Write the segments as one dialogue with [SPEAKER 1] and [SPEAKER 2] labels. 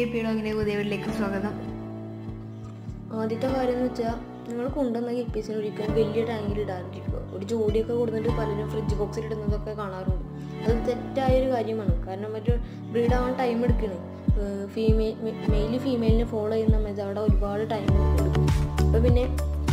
[SPEAKER 1] K P ഡോഗിൻ്റെ പുതിയ വീട്ടിലേക്ക് സ്വാഗതം
[SPEAKER 2] ആദ്യത്തെ കാര്യം എന്ന് വെച്ചാൽ നിങ്ങൾ കൊണ്ടുവന്ന ഗപ്പീസിന് ഒരിക്കലും വലിയ ടാങ്കിൽ ഇടാതിരിക്കുക ഒരു ജോഡിയൊക്കെ കൊടുത്തിട്ട് പലരും ഫ്രിഡ്ജ് ബോക്സിൽ ഇടുന്നതൊക്കെ കാണാറുണ്ട് അത് തെറ്റായ ഒരു കാര്യമാണ് കാരണം മറ്റു ബ്രീഡ് ആവാൻ ടൈം എടുക്കണം ഫീമെയിൽ മെയില് ഫീമെയിലിനെ ഫോളോ ചെയ്യുന്ന സമയത്ത് അവിടെ ഒരുപാട് ടൈം എടുക്കും അപ്പോൾ പിന്നെ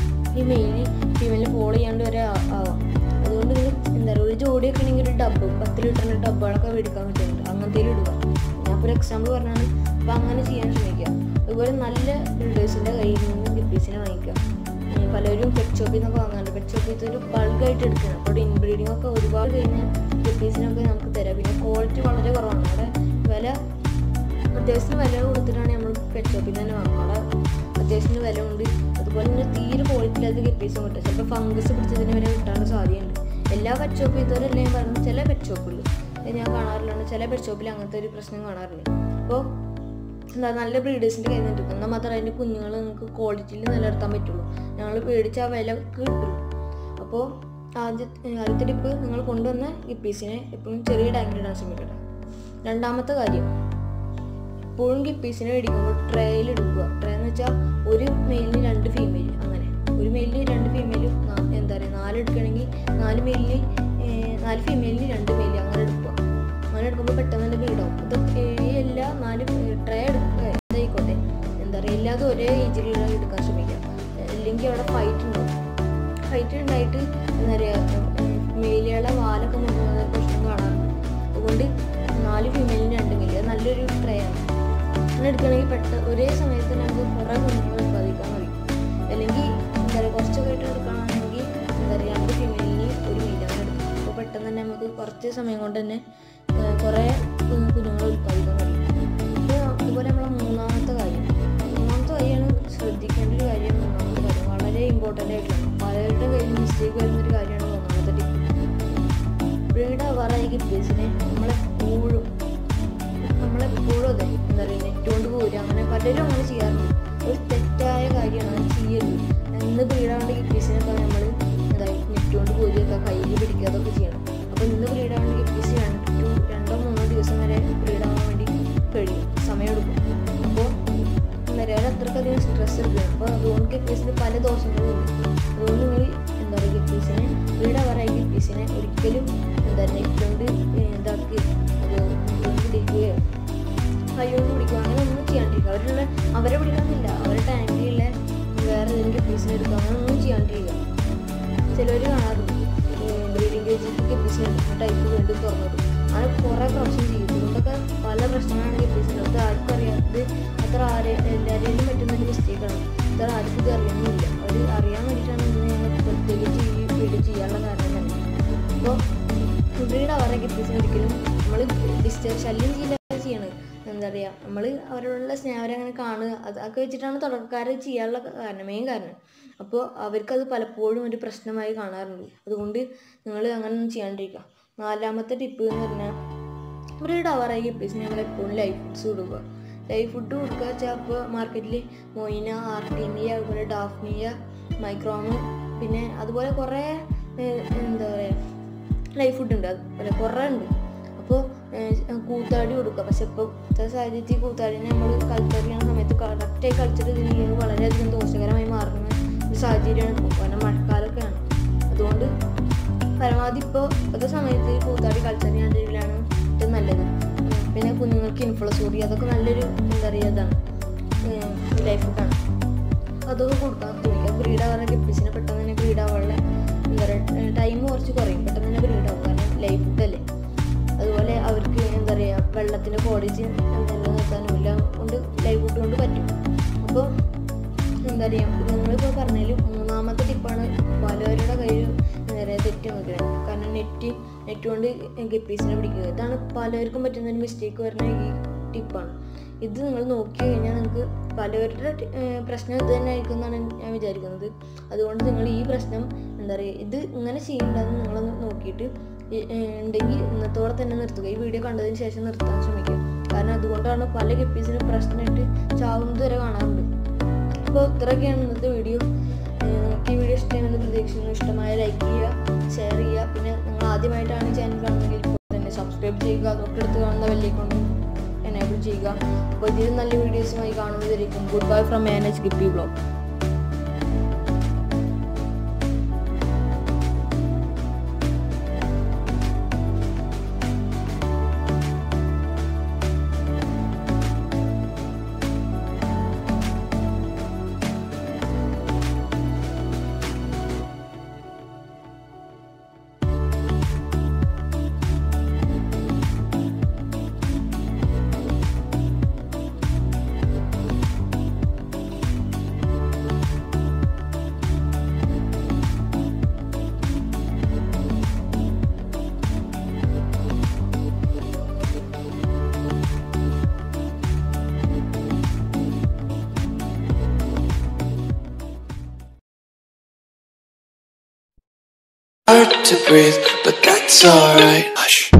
[SPEAKER 2] ഈ മെയില് ഫീമെയിലിനെ ഫോളോ ചെയ്യാണ്ട് വരെ ആ- ആവാം അതുകൊണ്ട് നിങ്ങൾ എന്താ പറയുക ഒരു ജോഡിയൊക്കെ ആണെങ്കിൽ ഒരു ഡബ്ബ് പത്ത് ലിറ്ററിൻ്റെ ഡബ്ബുകളൊക്കെ മേടിക്കാൻ കിട്ടുന്നുണ്ട് അങ്ങനത്തെ ഇടുക ഞാൻ ഇപ്പോൾ ഒരു എക്സാമ്പിൾ പറഞ്ഞാണ് അപ്പോൾ അങ്ങനെ ചെയ്യാൻ ശ്രമിക്കുക അതുപോലെ നല്ല ബിൽഡേഴ്സിൻ്റെ കയ്യിൽ നിന്ന് ഗപ്പീസിനെ വാങ്ങിക്കുക ഉം, പലരും പെറ്റ് ഷോപ്പിൽ നിന്നൊക്കെ വാങ്ങാറുണ്ട് പെറ്റ് ഷോപ്പിൽ ഇതൊരു ബൾക്കായിട്ട് എടുക്കണം അപ്പോൾ ഇൻബ്രീഡിംഗ് ഒക്കെ ഒരുപാട് കഴിഞ്ഞ് ഗപ്പീസിനൊക്കെ നമുക്ക് തരാം പിന്നെ ക്വാളിറ്റി വളരെ കുറവാണ് അവിടെ വില അത്യാവശ്യത്തിന് വില കൊടുത്തിട്ടാണ് നമ്മൾ പെറ്റ് ഷോപ്പിൽ തന്നെ വാങ്ങുക അവിടെ അത്യാവശ്യത്തിന് വില ഉണ്ട് അതുപോലെ തന്നെ തീരെ ക്വാളിറ്റി ഇല്ലാത്ത ഗപ്പീസും കിട്ടും ചിലപ്പോൾ ഫംഗസ് പിടിച്ചതിന് വരെ കിട്ടാനുള്ള സാധ്യതയുണ്ട് എല്ലാ പെറ്റ് ഷോപ്പും ഇതുവരെയല്ല ഞാൻ പറഞ്ഞു ചില പെറ്റ് ഷോപ്പുകളിൽ ഞാൻ കാണാറില്ലാണ് ചില പെറ്റ് ഷോപ്പിൽ അങ്ങനത്തെ ഒരു പ്രശ്നം കാണാറുണ്ട് അപ്പോൾ എന്താ നല്ല ബ്രീഡേഴ്സിൻ്റെ കയ്യിൽ നിന്ന് എന്നാൽ മാത്രമേ അതിൻ്റെ കുഞ്ഞുങ്ങൾ നിങ്ങൾക്ക് ക്വാളിറ്റിയിൽ നിലനിർത്താൻ പറ്റുള്ളൂ ഞങ്ങൾ മേടിച്ച ആ വില കിട്ടുള്ളൂ അപ്പോൾ ആദ്യത്തെ ആദ്യത്തെ ടിപ്പ് നിങ്ങൾ കൊണ്ടുവന്ന ഗപ്പീസിനെ എപ്പോഴും ചെറിയ ടാങ്കിലിടാൻ ശ്രമിക്കണം രണ്ടാമത്തെ കാര്യം എപ്പോഴും ഗപ്പീസിനെ മേടിക്കുമ്പോൾ ട്രേയിൽ എടുക്കുക ട്രേ എന്ന് വെച്ചാൽ ഒരു മെയിലിന് രണ്ട് ഫീമെയിൽ അങ്ങനെ ഒരു മെയിലിന് രണ്ട് ഫീമെയിലും എന്താ പറയുക നാല് എടുക്കുകയാണെങ്കിൽ നാല് മെയിലിന് നാല് ഫീമെയിലിന് രണ്ട് മെയിൽ അങ്ങനെ എടുക്കുക അങ്ങനെ എടുക്കുമ്പോൾ പെട്ടെന്ന് തന്നെ ബ്രീഡാവും ഇത് ഈ എല്ലാ നാല് ട്രേ എടുക്കുക എന്തായിക്കോട്ടെ എന്താ പറയുക എല്ലാതും ഒരേ ഏജിലുള്ള എടുക്കാൻ ശ്രമിക്കുക അല്ലെങ്കിൽ അവിടെ ഫൈറ്റ് ഉണ്ടാവും ഫൈറ്റ് ഉണ്ടായിട്ട് എന്താ പറയുക മെയിലുകളെ വാലൊക്കെ മുങ്ങുന്ന പ്രശ്നം കാണാറുണ്ട് അതുകൊണ്ട് നാല് ഫീമെയിലിന് രണ്ട് മെയിൽ അത് നല്ലൊരു ട്രേ ആണ് അങ്ങനെ എടുക്കുകയാണെങ്കിൽ പെട്ടെന്ന് ഒരേ സമയത്ത് നമുക്ക് കുറേ കുഞ്ഞുങ്ങൾ ഉത്പാദിക്കാൻ കഴിയും അല്ലെങ്കിൽ എന്താ പറയുക കുറച്ചൊക്കെ ആയിട്ട് എടുക്കുകയാണെങ്കിൽ എന്താ പറയുക രണ്ട് ഫീമെയിലിന് ഒരു മെയിൽ അങ്ങനെ എടുക്കും അപ്പോൾ പെട്ടെന്ന് തന്നെ നമുക്ക് കുറച്ച് സമയം കൊണ്ട് തന്നെ ഏഹ്, കുറേ കു- കുഞ്ഞുങ്ങളെ ഉത്പാദിക്കാൻ കഴിയും അപ്പോൾ അതുപോലെ നമ്മളെ മൂന്നാമത്തെ കാര്യം മൂന്നാമത്തെ കാര്യമാണ് ശ്രദ്ധിക്കേണ്ട ഒരു കാര്യം മൂന്നാമത്തെ കാര്യം വളരെ ഇമ്പോർട്ടൻ്റ് ആയിട്ടുള്ള പലരുടെ കയ്യിൽ മിസ്റ്റേക്ക് വരുന്നൊരു കാര്യമാണ് മൂന്നാമത്തെ ടിപ്പ് ബ്രീഡ് ആവാറായി ഗപ്പീസിനെ നമ്മളെപ്പോഴും നമ്മളെപ്പോഴും അതെ എന്താ പറയുക നെറ്റ് കൊണ്ട് പോരുക അങ്ങനെ പലരും അങ്ങനെ ചെയ്യാറുണ്ട് ഒരു തെറ്റായ കാര്യമാണ് അത് ചെയ്യരുത് ഇന്ന് ബ്രീഡാവേണ്ട ഗപ്പീസിനൊക്കെ നമ്മൾ എന്താ നെറ്റ് കൊണ്ട് പോരുക കയ്യിൽ പിടിക്കുക അതൊക്കെ ചെയ്യണം അപ്പോൾ ഇന്ന് ബ്രീഡാവേണ്ട ഗപ്പീസ് രണ്ട് രണ്ടോ മൂന്നോ ദിവസം വരെ ബ്രീഡാവാൻ വേണ്ടി കഴിയും സമയമെടുക്കും അപ്പോൾ എന്താ പറയുക അത്രക്കധികം സ്ട്രെസ് എടുക്കണം അപ്പോൾ അതുകൊണ്ട് ഗപ്പീസിന് പല ദോഷങ്ങളും ഉണ്ട് അതുകൊണ്ട് നിങ്ങൾ എന്താ പറയുക ഗപ്പീസിനെ ബ്രീഡാവാറായി ഗപ്പീസിനെ ഒരിക്കലും എന്താ നെറ്റ് കൊണ്ട് ഇതാക്കി അത് നെറ്റ് പിടിക്കുകയോ കൈകൊണ്ട് പിടിക്കുക അങ്ങനെ ഒന്നും ചെയ്യാണ്ടിരിക്കുക അവരുടെ അവരെ പിടിക്കണമെന്നില്ല അവരുടെ ടാങ്കിലുള്ള വേറെ ഏതെങ്കിലും പീസിനെ എടുക്കുക അങ്ങനെ ഒന്നും ചെയ്യാണ്ടിരിക്കുക ചിലവർ കാണാറുണ്ട് ബ്രീഡിംഗ് കേജിൽ ഗപ്പീസിനെ എടുക്കുന്ന ടൈപ്പ് വീണ്ടും തുറന്നത് അങ്ങനെ കുറേ പ്രാവശ്യം ചെയ്യും ഇതുകൊണ്ടൊക്കെ പല പ്രശ്നങ്ങളാണ് ഗപ്പീസിന് അത് ആർക്കും അറിയാത്തത് അത്ര ആരെ എല്ലാവരെയും പറ്റുന്ന ഒരു മിസ്റ്റേക്കാണ് അത്ര ആർക്കും ഇത് അറിയുന്നില്ല അവർ അറിയാൻ വേണ്ടിയിട്ടാണ് ഇത് ഞങ്ങൾ പ്രത്യേകിച്ച് ഈ വീഡിയോ ചെയ്യാനുള്ള കാരണം തന്നെ അപ്പോൾ ബ്രീഡ് അവരുടെ ഗപ്പീസിന് ഒരിക്കലും നമ്മൾ ഡിസ്റ്റർബ് ശല്യം ചെയ്യില്ല ചെയ്യണത് എന്താ പറയുക നമ്മൾ അവരോടുള്ള സ്നേഹം അങ്ങനെ കാണുക അതൊക്കെ വെച്ചിട്ടാണ് തുടക്കക്കാർ ചെയ്യാനുള്ള കാരണം മെയിൻ കാരണം അപ്പോൾ അവർക്കത് പലപ്പോഴും ഒരു പ്രശ്നമായി കാണാറുണ്ട് അതുകൊണ്ട് നിങ്ങൾ അങ്ങനെ ഒന്നും ചെയ്യാണ്ടിരിക്കുക നാലാമത്തെ ടിപ്പ് എന്ന് പറഞ്ഞാൽ ബ്രീഡ് ആവാറായി ഗപ്പീസിന് ഞങ്ങൾ എപ്പോഴും ലൈഫ് ഫുഡ്സ് കൊടുക്കുക ലൈഫ് ഫുഡ് കൊടുക്കുക വെച്ചാൽ ഇപ്പോൾ മാർക്കറ്റിൽ മൊയിന ആർട്ടീമിയ അതുപോലെ ഡാഫ്നിയ മൈക്രോമ് പിന്നെ അതുപോലെ കുറേ ഏഹ്, എന്താ പറയുക ലൈഫ് ഫുഡ് ഉണ്ട് അതുപോലെ കുറേ ഉണ്ട് അപ്പോൾ കൂത്താടി കൊടുക്കുക പക്ഷെ ഇപ്പോൾ ഇപ്പോഴത്തെ സാഹചര്യത്തിൽ കൂത്താടിനെ നമ്മൾ കൾച്ചർ ചെയ്യുന്ന സമയത്ത് കറക്റ്റായി കൾച്ചർ ചെയ്തില്ലെങ്കിൽ വളരെയധികം ദോഷകരമായി മാറുന്ന ഒരു സാഹചര്യമാണ് ഇപ്പോൾ കാരണം മഴക്കാലമൊക്കെയാണ് അതുകൊണ്ട് പരമാവധി ഇപ്പോൾ ഇപ്പോഴത്തെ സമയത്ത് കൂത്താടി കൾച്ചർ ചെയ്യാണ്ടിരിക്കലാണ് ഏറ്റവും നല്ലത് ഉം, പിന്നെ കുഞ്ഞുങ്ങൾക്ക് ഇൻഫ്ലസൂറി അതൊക്കെ നല്ലൊരു എന്താ പറയുക ഇതാണ് ലൈഫ് ഫുഡാണ് അതൊക്കെ കൊടുക്കാൻ ശ്രമിക്കുക ബ്രീഡ് ആവാൻ ഗപ്പീസിനെ പെട്ടെന്ന് തന്നെ ബ്രീഡ് ആവാനുള്ള എന്താ പറയുക ടൈം കുറച്ച് കുറയും പെട്ടെന്ന് തന്നെ ബ്രീഡ് ആവും കാരണം ലൈഫ് ഫുഡല്ലേ അതുപോലെ അവർക്ക് എന്താ പറയുക വെള്ളത്തിൻ്റെ ക്വാളിറ്റി നിലനിർത്താനും എല്ലാം കൊണ്ട് ലൈഫ് ഫുഡ് കൊണ്ട് പറ്റും അപ്പോൾ എന്താ പറയുക നിങ്ങളിപ്പോൾ പറഞ്ഞതിൽ മൂന്നാമത്തെ ടിപ്പാണ് പലവരുടെ കയ്യിൽ എന്താ പറയുക തെറ്റ് നോക്കുന്നത് കാരണം നെറ്റ് നെറ്റ് കൊണ്ട് ഗപ്പീസിനെ പിടിക്കുക ഇതാണ് പലർക്കും പറ്റുന്ന ഒരു മിസ്റ്റേക്ക് വരുന്ന ഈ ടിപ്പാണ് ഇത് നിങ്ങൾ നോക്കി കഴിഞ്ഞാൽ നിങ്ങൾക്ക് പലവരുടെ ടി- ഏർ പ്രശ്നം ഇത് തന്നെ ആയിരിക്കും എന്നാണ് ഞാൻ വിചാരിക്കുന്നത് അതുകൊണ്ട് നിങ്ങൾ ഈ പ്രശ്നം എന്താ പറയുക ഇത് ഇങ്ങനെ ചെയ്യേണ്ടതെന്ന് നിങ്ങളൊന്ന് നോക്കിയിട്ട് ഈ, ഏർ, ഉണ്ടെങ്കിൽ ഇന്നത്തോടെ തന്നെ നിർത്തുക ഈ വീഡിയോ കണ്ടതിന് ശേഷം നിർത്താൻ ശ്രമിക്കുക കാരണം അതുകൊണ്ടാണ് പല ഗപ്പീസിനും പ്രശ്നമായിട്ട് ചാവുന്നത് വരെ കാണാറുണ്ട് അപ്പോൾ ഇത്രയൊക്കെയാണ് ഇന്നത്തെ വീഡിയോ നിങ്ങൾക്ക് ഈ വീഡിയോ ഇഷ്ടമാണെന്ന് പ്രതീക്ഷിക്കുന്നു ഇഷ്ടമായ ലൈക്ക് ചെയ്യുക ഷെയർ ചെയ്യുക പിന്നെ നിങ്ങൾ ആദ്യമായിട്ടാണ് ഈ ചാനൽ കാണുന്നതെങ്കിൽ ഇപ്പോൾ തന്നെ സബ്സ്ക്രൈബ് ചെയ്യുക തൊട്ടടുത്ത് കാണുന്ന വലിയ കൊണ്ട് എന്നെ സബ്സ്ക്രൈബ് ചെയ്യുക അപ്പോൾ ഇതിലും നല്ല വീഡിയോസുമായി കാണുന്നതായിരിക്കും goodbye from manage guppy blog
[SPEAKER 3] Hard to breathe, but that's alright. Hush.